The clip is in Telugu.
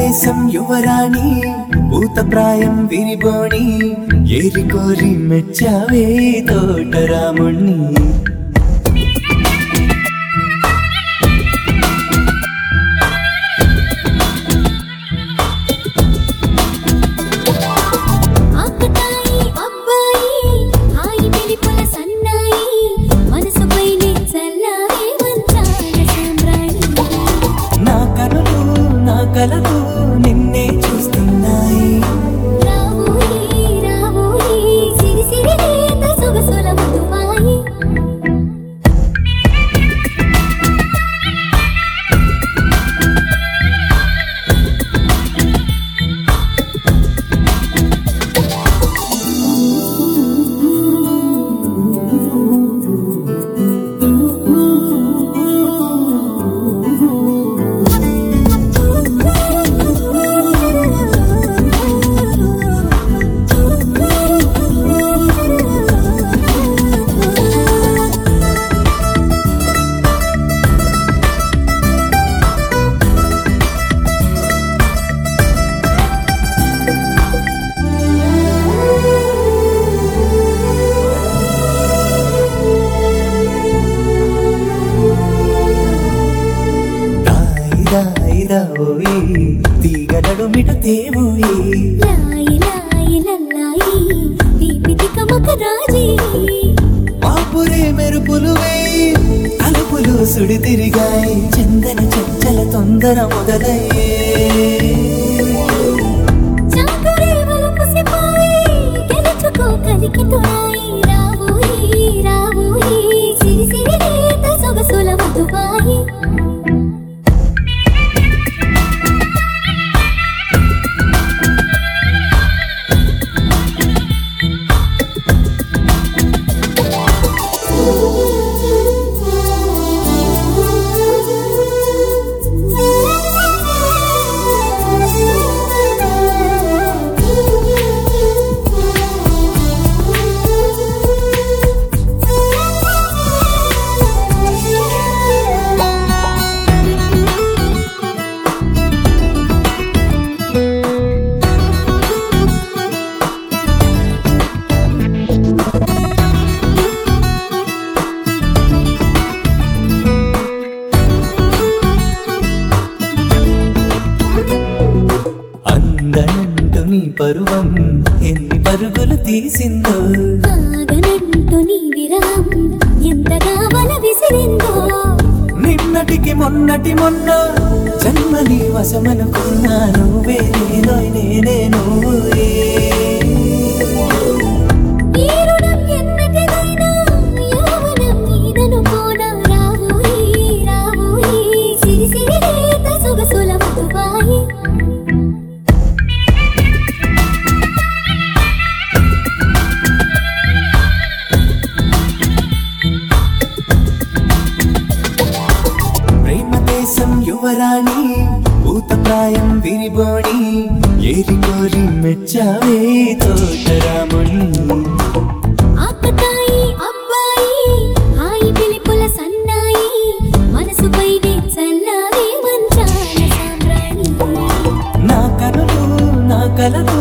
దేశం యువరాణి భూతప్రాయం విరిబోణి ఏరి కోరి మెచ్చావే తోటరాముణ్ణి ఆకతాయి అబ్బాయి హాయి వెలిపుల సన్నాయి మనసుపైనే చల్లారే మంచాల సామ్రాణి నా కనులు నా కలలు నిన్నే చూస్తున్నాయి రావోయి రావోయి సిరి సిరి లేత సొగసుల మధుమాయి దాయి దాయి దాయి తీగలడు మిట తేవోయి లాయి లాయి లల్లాయి దీపితి కమక రాజీ పాపురే మెరుపులు వేయి అలుపులు సుడి తిరిగాయి చందన చంచల తొందర మొదలయ్యే చాకురే వలపు సిపాయి గెలుచుకో కలికి తోడాయి రావోయి రావోయి సిరి సిరి లేత సొగసుల మధుబాయి అందనంటు నీ పరువం ఎన్ని పరుగులు తీసిందో ఆగనంటూ నీ విరహం ఎంతగా వల విసిరిందో నిన్నటికి మొన్నటి మొన్న జన్మని వశమనుకున్నా నువ్వే నేనో నేనే నువ్వే ఈ రుణం ఎన్నటిదైనా యౌవనం నీదనుకోనా రావోయి రావోయి సిరి సిరి లేత సొగసుల మధుబాయి ప్రేమ దేశం యువరాణి భూతప్రాయం విరిబోణి ఏరి కోరి మెచ్చావే తోటరాముణ్ణి ఆకతాయి అబ్బాయి హాయి పిలిపుల సన్నాయి మనసుపైనే చల్లారే మంచాల సామ్రాణి నా కనులు నా కలలు